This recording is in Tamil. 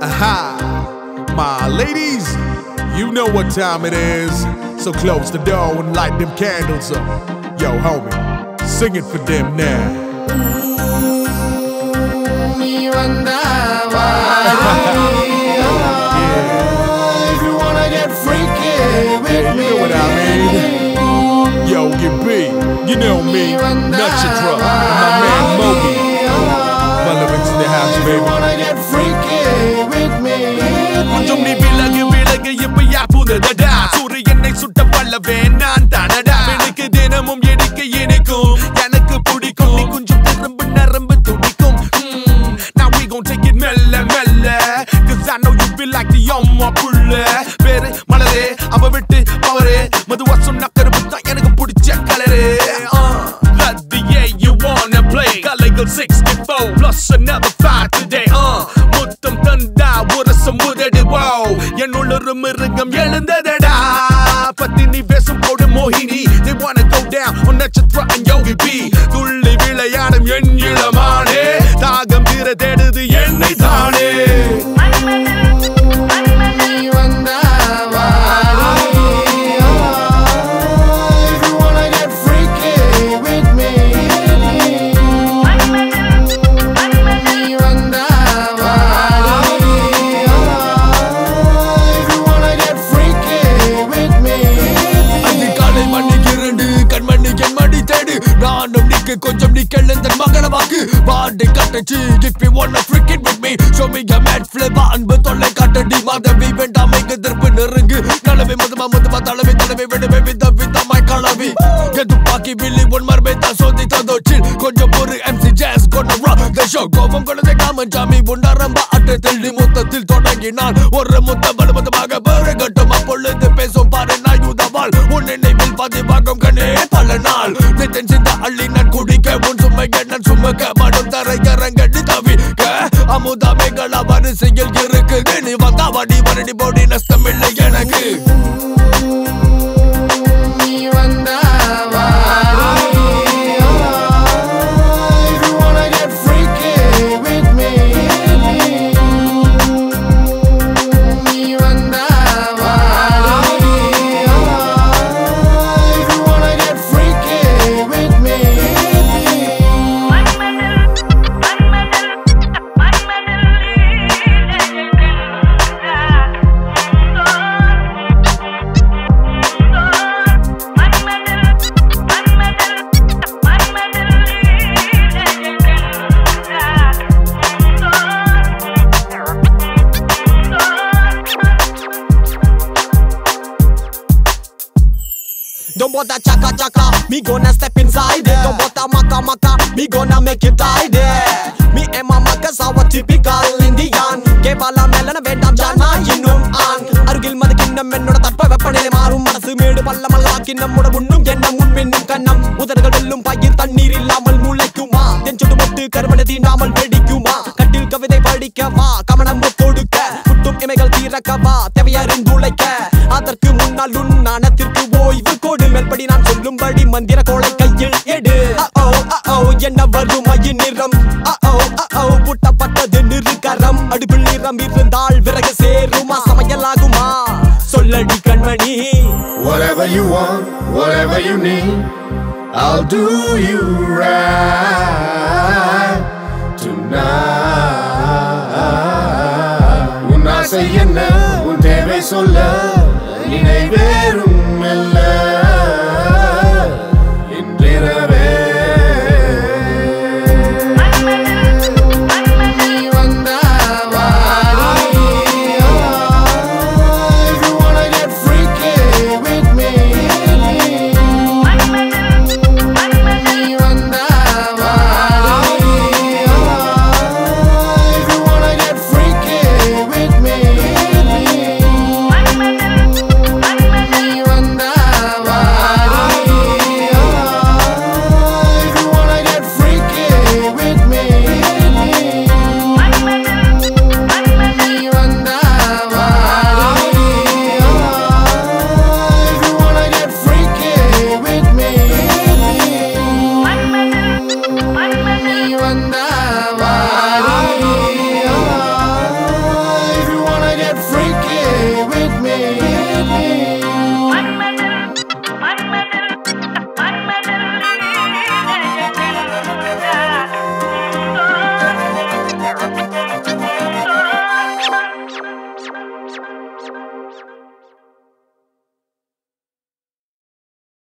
Aha! My ladies, you know what time it is. So close the door and light them candles up. Yo, homie, sing it for them now. நீ வந்தாவா If you wanna get freaky with You me know what I mean? Yo, get B, you know me, Nutcha and my man Mogi. Relevance in the house, If you baby. wanna get freaky with me கொஞ்சம் நீ விலகு விலகு இப்ப யார் புதடா சூரியனை சுட்ட பல்லவே நான் தானடா எனக்கு தினமும் எடுக்க இனிக்கும் எனக்கு பிடிக்கும் நீ கொஞ்சம் திரும்ப நரம்பு துடிக்கும் Mm, Now we gon' take it மெல்ல மெல்ல Cause I know you feel like the அம்மா புள்ள பேரு மலரே அவ விட்டு பவரே மதுவா சொன்ன கருப்பு தான் எனக்கு பிடிச்ச colour Let yeah you wanna play கலைகள் 64 plus another 5 today uh முத்தம் தந்தா உரசம் உதடு wow என்னுள்ள மிருகம் எழுந்ததடா பத்தி நீ பேசும் போடு மோகினி they wanna go down on நட்சத்திர and யோகி பி துள்ளி விளையாடும் என் இளமானே தாகம் தீர தேடுது என்னை தானே நீ வந்தாவா If you wanna get freaky with me நீ வந்தாவா If you wanna get freaky with me அதிகாலை மணி இரண்டு கண்மணி என் மணி தேடு நானும் நிக்க கொஞ்சம் நிக்கல் இந்த மகன வாக்கு பாடி கட்டச்சு if you wanna freak it with me show me a mad flavor அன்பு தொல்லை காட்டடி மாதவி வேண்டாம் இங்கு திருப்பு நெருங்கு கலவை மதுமா மதுமா தளவை தளவை விடுவே வித விதமாய் கலவி என் துப்பாக்கி வில்லி உன் மர்மை தான் சோதி தந்தோச்சில் கொஞ்சம் ஒரு MC Jazz gonna rock the show கோபம் கொண்டதை காமன் சாமி உண்டாரம்ப அட்டத்தில் நீ மொத்தத்தில் தொடங்கினான் ஒரு முத்த பலமதமாக பெருகட்டும் அப்பொழுது பேசும் பாரு நாயுதவாள் உன் நினைவில் பதிவாகும் கண்ணே பல நாள் நித்தன் சிந்த அள்ளி நான் குடிக்க உன் சுமைய நான் சுமக்க மடும் தரையரங்கடி தவிக்க அமுதாமைகள வரிசையில் இருக்குது நீ வந்தா வடி வரடி போடி நஷ்டம் இல்லை எனக்கு நீ வந்தாவா If you wanna get freaky with me நீ வந்தாவா If you wanna get freaky with me Don't bother chaka chaka, me gonna step inside it. Don't bother maka maka, me gonna make you ride it. Me and my makas are a typical Indian. கேபால மேலன வேண்டாம் ஜானா இன்னும் ஆண் அருகில் மது கிண்ணம் என்னோட தட்ப வெப்பநிலை மாறும் மனசு மேடு பல்ல மலராக்கி நம்மோட உண்ணும் எண்ணம் முன்மின்னும் கண்ணம் உதடுகள் வெல்லும் பயிர் தண்ணீர் இல்லாமல் முளைக்குமா தென் சுட்டு மொட்டு கருவனை தீண்டாமல் வெடிக்குமா கட்டில் கவிதை படிக்கவா கமனம் கொடுக்க குட்டும் இமைகள் தீரக்கவா தேவையறிந்துழைக்க அதற்கு முன்னால் உன் நாணத்திற்கு ஓய்வு கோடு மேல்படி நான் சொல்லும்படி மந்திர கோளை கையில் எடு அ-ஓ, அ-ஓ, என்ன வறுமையின் நிறம் அ-ஓ, அ-ஓ, பூட்டப்பட்டது நிறுகரம் அடுப்பில் நிறம் இருந்தால் விறகு சேருமா சமையலாகுமா சொல்லடி கண்மணி Whatever you want, whatever you need, I'll do you right tonight. உன் ஆசை என்ன உன் தேவை சொல்ல நினைவேறும்